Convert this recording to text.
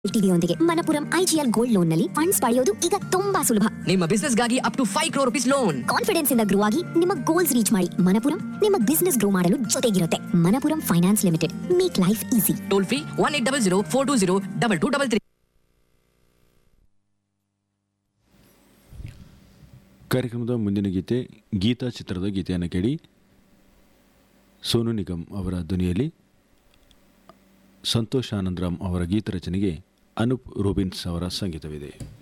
ಟಿವಿಯೊಂದಿಗೆ Manappuram IGL gold loan ನಲ್ಲಿ funds ಪಡೆಯೋದು ಈಗ ತುಂಬಾ ಸುಲಭ ನಿಮ್ಮ ಬಿಸ್ನೆಸ್ಗಾಗಿ up to five crore rupees loan confidence ಇಂದ ಗ್ರೋ ಆಗಿ ನಿಮ್ಮ ಗೋಲ್ಸ್ ರೀಚ್ ಮಾಡಿ ಮನಪುರಂ ನಿಮ್ಮ ಬಿಸ್ನೆಸ್ ಗ್ರೋ ಮಾಡಲು ಜೊತೆಗಿರುತ್ತೆ Manappuram finance limited make life easy toll free one eight double zero four two zero double two double three ಕಾರ್ಯಕ್ರಮದ ಮುಂದಿನ ಗೀತೆ ಗೀತಾ ಚಿತ್ರದ ಗೀತೆಯನ್ನು ಕೇಳಿ ಸೋನು ನಿಗಮ್ ಅವರ ಧ್ವನಿಯಲ್ಲಿ ಸಂತೋಷ್ ಆನಂದರಾಮ್ ಅವರ ಗೀತ ರಚನೆಗೆ ಅನೂಪ್ ರೂಬಿನ್ಸ್ ಅವರ ಸಂಗೀತವಿದೆ